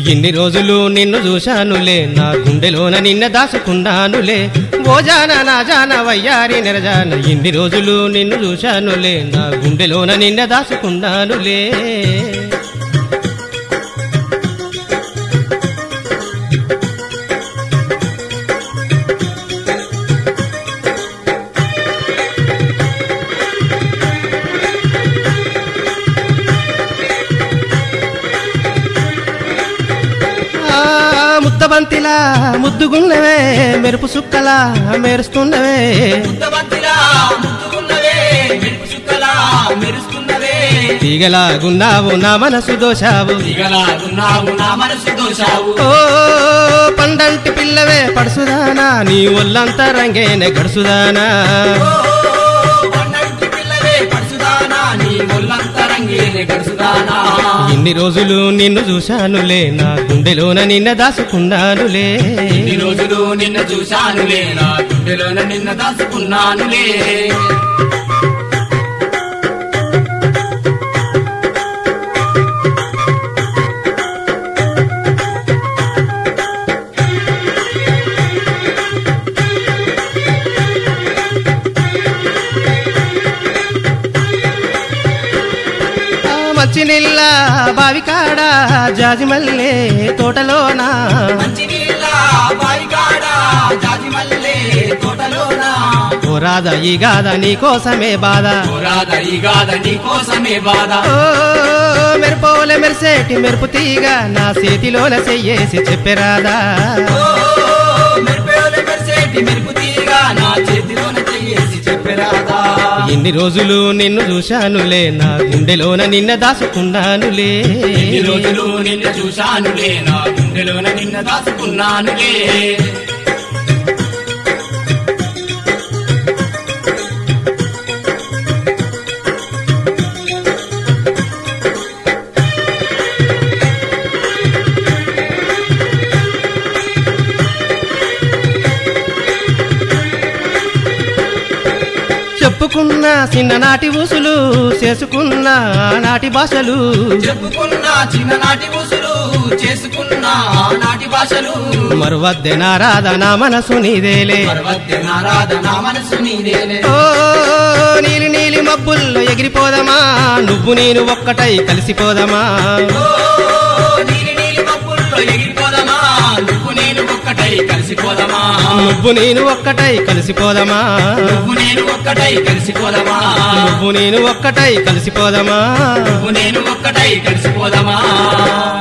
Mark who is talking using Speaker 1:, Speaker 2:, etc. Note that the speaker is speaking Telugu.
Speaker 1: ఇన్ని రోజులు నిన్ను చూశానులే నా గుండెలోన నిన్న దాచుకున్నానులే ఓ జాన నా జాన వయ్యారి నిరజాన ఇన్ని రోజులు నిన్ను చూశానులే నా గుండెలోన నిన్న దాచుకున్నానులే ఆ, ముద్దబంతిలా ముద్దుగున్నవే మెరుపు సుక్కలా మెరుస్తున్నవే
Speaker 2: ముద్దబంతిలా ముద్దుకున్నవే మెరుపు చుక్కలా మెరుస్తున్నవే
Speaker 1: తీగలాగున్నావు నా మనసు దోశావు
Speaker 2: దిగలాగున్నావు నా మనసు దోషావు
Speaker 1: ఓ పండంటి పిల్లవే పడుసుదానా నీ ఒళ్ళంతా రంగేనే గడుసుదానా
Speaker 2: ఓ, పన్నంటి పిల్లవే పడుసుదానా నీ ఒళ్ళంతా రంగేనే గడుసుదానా
Speaker 1: ఇన్ని రోజులు నిన్ను చూశానులే నా గుండెలోన నిన్న దాసుకున్నానులే
Speaker 2: ఇన్ని రోజులు నిన్న చూశానులే నా గుండెలోన నిన్న దాచుకున్నానులే
Speaker 1: ఆ మంచి నీళ్ళ బావికాడ జాజిమల్లే తోటలోనా
Speaker 2: మంచి నీళ్ళ బాయికాడ జాజి మల్లె తోటలోన
Speaker 1: ఓ రాధ ఈ గాథ నీ కోసమే బాధ
Speaker 2: పోరాద ఈ గాథ నీ కోసమే బాధ
Speaker 1: ఓ మెరుపోలే మెరిసేటి మెరుపు తీగ నా చేతిలోన చెయ్యేసి చెప్పరాదా
Speaker 2: ఓ, మెరుపేలు మెరిసేటి మెరుపు తీగ నా చేతిలోన చెయ్యేసి చెప్పరాదా
Speaker 1: ఎన్ని రోజులు నిన్ను చూశానులే నా గుండెలోన నిన్న దాసుకున్నానులే
Speaker 2: ఎన్ని రోజులు నిన్న చూశానులే నా గుండెలోన నిన్న దాచుకున్నానులే
Speaker 1: చెప్పుకున్న చిన్ననాటి ఊసులు చేసుకున్న నాటి భాషలు
Speaker 2: చెప్పుకున్న చిన్ననాటి ఊసులు చేసుకున్న నాటి భాషలు
Speaker 1: మరువద్దె నారాధ నా మనసు నీదేలే
Speaker 2: పర్వత్య నారాధ నా మనసు నీదేలే
Speaker 1: ఓ నీలి నీలి మబ్బుల్లో ఎగిరిపోదమా నువ్వు నేను ఒక్కటై కలిసిపోదమా
Speaker 2: ఓ, నీలి నీలి మబ్బుల్లో ఎగిరిపోదమా నువ్వు నేను ఒక్కటై కలిసిపోదమా
Speaker 1: నువ్వు నేను ఒక్కటై కలిసిపోదమా
Speaker 2: నువ్వు నేను ఒక్కటై కలిసిపోదమా
Speaker 1: నువ్వు నేను ఒక్కటై కలిసిపోదమా
Speaker 2: నువ్వు నేను ఒక్కటై కలిసిపోదమా